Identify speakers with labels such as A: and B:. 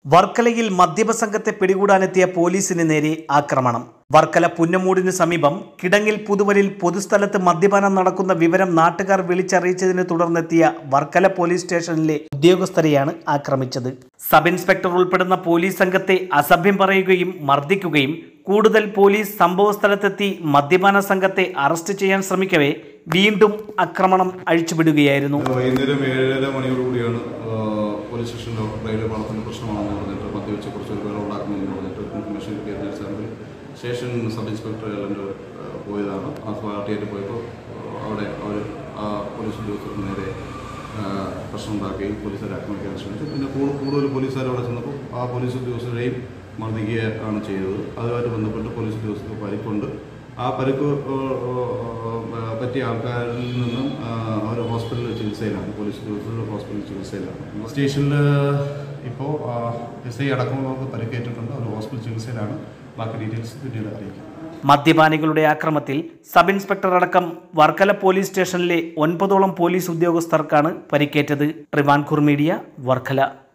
A: വർക്കലയിൽ മദ്യപ സംഘത്തെ പിടികൂടാനെത്തിയ പോലീസിന് നേരെ ആക്രമണം വർക്കല പുന്നമൂടിന് സമീപം കിടങ്ങിൽ പുതുവലിൽ പൊതുസ്ഥലത്ത് മദ്യപാനം നടക്കുന്ന വിവരം നാട്ടുകാർ വിളിച്ചറിയിച്ചതിനെ തുടർന്നെത്തിയ വർക്കല പോലീസ് സ്റ്റേഷനിലെ ഉദ്യോഗസ്ഥരെയാണ് ആക്രമിച്ചത് സബ് ഇൻസ്പെക്ടർ ഉൾപ്പെടുന്ന പോലീസ് സംഘത്തെ അസഭ്യം പറയുകയും മർദ്ദിക്കുകയും കൂടുതൽ പോലീസ് സംഭവസ്ഥലത്തെത്തി മദ്യപാന സംഘത്തെ അറസ്റ്റ് ചെയ്യാൻ ശ്രമിക്കവേ വീണ്ടും ആക്രമണം അഴിച്ചുവിടുകയായിരുന്നു
B: വൈകുന്നേരം ഏഴര മണിയോടുകൂടിയാണ് ആ, പോലീസ് സ്റ്റേഷനിലോ റെയിൽവേ പാളത്തിന്റെ പ്രശ്നമാണെന്ന് പറഞ്ഞിട്ട് മദ്യവെച്ച് കുറച്ച് പേർ ഉണ്ടാക്കുന്നതെന്ന് പറഞ്ഞിട്ട് ഇൻഫർമേഷൻ കിട്ടിയതിന് അടിസ്ഥാനത്തിൽ സ്റ്റേഷൻ സബ് ഇൻസ്പെക്ടർ എല്ലാം പോയതാണ് ആ പാർട്ടിയായിട്ട് പോയപ്പോൾ അവിടെ അവർ ആ പോലീസ് ഉദ്യോഗസ്ഥർക്ക് നേരെ ആ, പ്രശ്നം ഉണ്ടാക്കുകയും പോലീസുകാരെ ആക്രമിക്കാൻ ശ്രമിച്ചു പിന്നെ കൂടു- കൂടുതൽ പോലീസുകാർ അവിടെ ചെന്നപ്പോൾ ആ പോലീസ് ഉദ്യോഗസ്ഥരെയും മർദ്ദിക്കുകയാണ് ചെയ്തത് അതുമായിട്ട് ബന്ധപ്പെട്ട് പോലീസ് ഉദ്യോഗസ്ഥർക്ക് പരിക്കുണ്ട് ആ പരിക്ക് ഏഹ്, ഏഹ്, പറ്റിയ ആൾക്കാരിൽ നിന്നും അവർ ഹോസ്പിറ്റലിൽ ചികിത്സയിലാണ് പോലീസ് ഉദ്യോഗസ്ഥർ ഹോസ്പിറ്റലിൽ ചികിത്സയിലാണ് സ്റ്റേഷനിൽ ഇപ്പോൾ എസ് ഐ അടക്കമുള്ളവർക്ക് പരിക്കേറ്റിട്ടുണ്ട് അവർ ഹോസ്പിറ്റൽ ചികിത്സയിലാണ് ബാക്കി ഡീറ്റെയിൽസ് പിന്നീട് അറിയിക്കും
A: മദ്യപാനികളുടെ ആക്രമത്തിൽ സബ് ഇൻസ്പെക്ടർ അടക്കം വർക്കല പോലീസ് സ്റ്റേഷനിലെ ഒൻപതോളം പോലീസ് ഉദ്യോഗസ്ഥർക്കാണ് പരിക്കേറ്റത് ട്രിവാൻകൂർ മീഡിയ വർക്കല